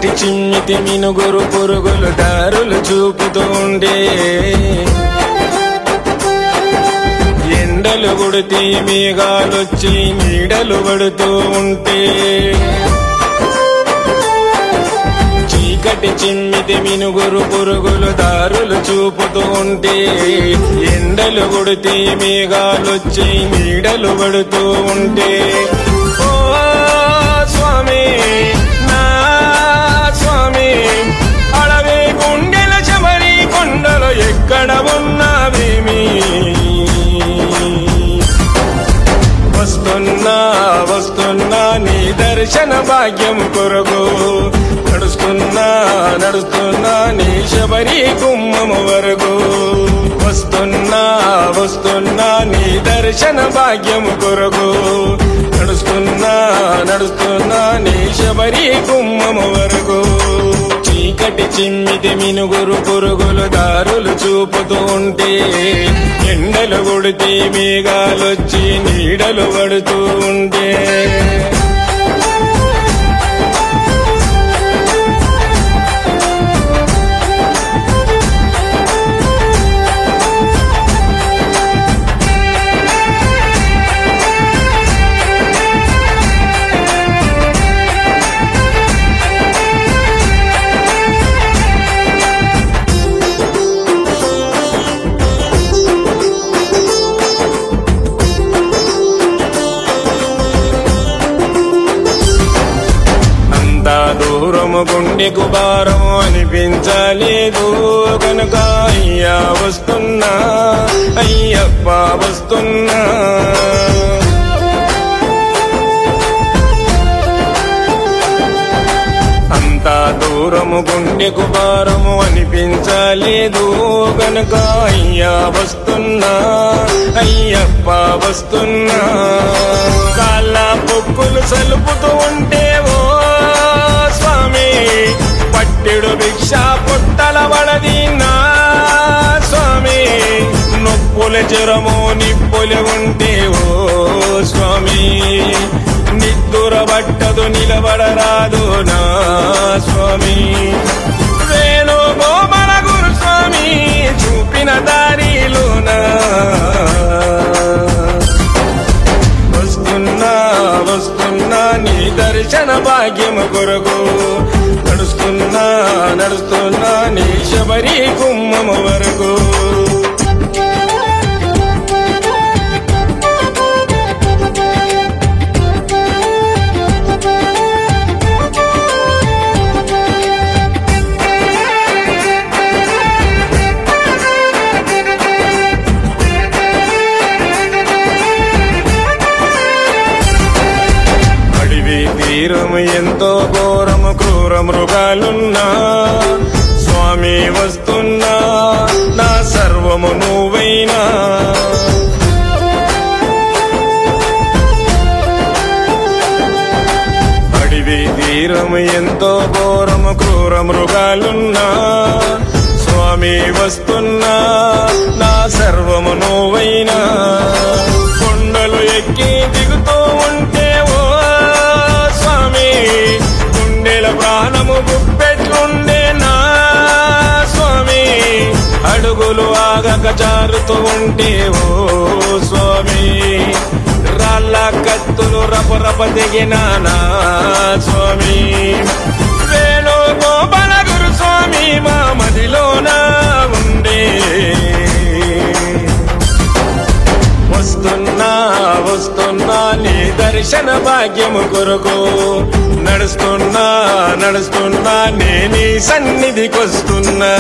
చీకటి చిమ్మితి మినుగురు పురుగులు దారులు చూపుతూ ఉండే ఎండలు కొడితే మేఘాలొచ్చి నీడలు పడుతూ ఉంటే చీకటి చిమ్మితి మినుగురు పురుగులు దారులు చూపుతూ ఉంటే ఎండలు కొడితే మేఘాలొచ్చి నీడలు పడుతూ ఉంటే ఓ స్వామి నా స్వామి అడవే గుండెల చెమరి కొండలు ఎక్కడ ఉన్నావేమి వస్తున్నా వస్తున్నా నీ దర్శన భాగ్యం కొరకు నడుస్తున్నా నడుస్తున్నా నీ శబరి కుమ్మము వరకు వస్తున్నా వస్తున్నా నీ దర్శన భాగ్యం కొరకు నడుస్తున్నా నడుస్తున్నా నీ శబరి కుమ్మము వరకు చీకటి చిమ్మితి మినుగురు పురుగులు దారులు చూపుతూ ఉంటే ఎండలు కొడితే మేఘాలొచ్చి నీడలు పడుతూ ఉంటే అంతా దూరము గుండెకు భారం అనిపించలేదు కనుక అయ్యా వస్తున్నా అయ్యప్ప వస్తున్నా అంతా దూరము గుండెకు భారము అనిపించలేదు గనుక అయ్యా వస్తున్నా అయ్యప్ప వస్తున్నా కాళ్ళ పొక్కులు సలుపుతూ ఉంటే ఓ స్వామి పట్టెడు భిక్ష పుట్టల వడది నా స్వామి నొప్పుల జ్వరము నిప్పులు ఉంటే ఓ స్వామి నిద్దుర బట్టదు నిలబడరాదు నా స్వామి వేణు గోమల గురు స్వామి చూపిన దారిలోనా వస్తున్నా వస్తున్నా నీ దర్శన భాగ్యము కొరకు నడుస్తున్నా నడుస్తున్నా నీ శబరి కుమ్మము వరకు అడివి తీరము ఎంతో ఘోరము క్రూర మృగాలున్నా స్వామి వస్తున్నా నా సర్వము నువ్వైనా అడివి తీరము ఎంతో ఘోరము క్రూర మృగాలున్నా స్వామి వస్తున్నా నా సర్వము నువ్వైనా కొండలు ఎక్కి దిగుతూ ఉంటే ఓ స్వామి గుండెల ప్రాణము గుప్పెట్లుండే నా స్వామి అడుగులు ఆగక జారుతూ ఉంటే ఓ స్వామి రాళ్ళ కత్తులు రపరప దిగిన నా స్వామి వేణు గోపాల గురు స్వామి మా మదిలోన ఉండే వస్తున్నా వస్తున్నా నీ దర్శన భాగ్యము కొరకు నడుస్తున్నా నడుస్తున్నా నే నీ సన్నిధికొస్తున్నా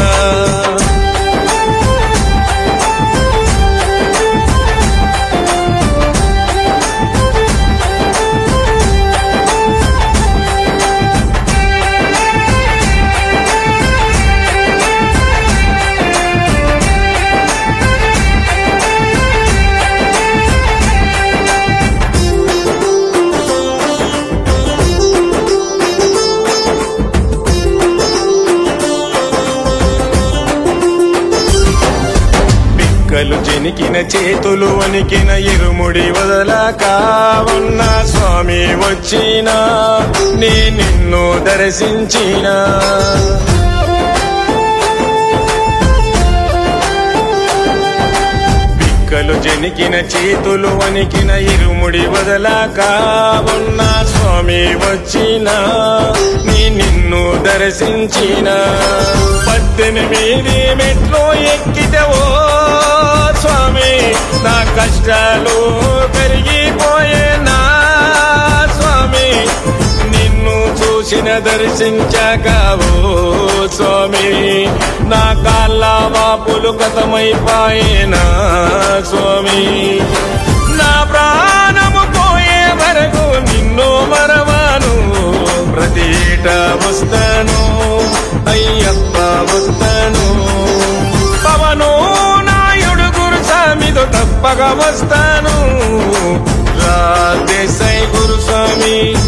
పిక్కలు చెనికిన చేతులు వణికిన ఇరుముడి వదలక ఉన్న స్వామి వచ్చినా నీ నిన్ను దర్శించినా పిక్కలు జనికిన చేతులు వణికిన ఇరుముడి వదలాక ఉన్న స్వామి వచ్చిన నీ నిన్ను దర్శించిన పద్దెనిమిది మెట్లు ఎక్కితేవో స్వామి నా కష్టాలు పెరిగిపోయేనా స్వామి నిన్ను చూసిన దర్శించగావో స్వామి నా కాళ్ళ వాపులు కథమైపోయేనా స్వామి నా ప్రాణము పోయే వరకు నిన్ను మరవాను ప్రతి ఏటా వస్తాను అయ్యప్ప వస్తాను పవను నాయుడు గురుస్వామితో తప్పగా వస్తాను రా దేశాయి గురుస్వామి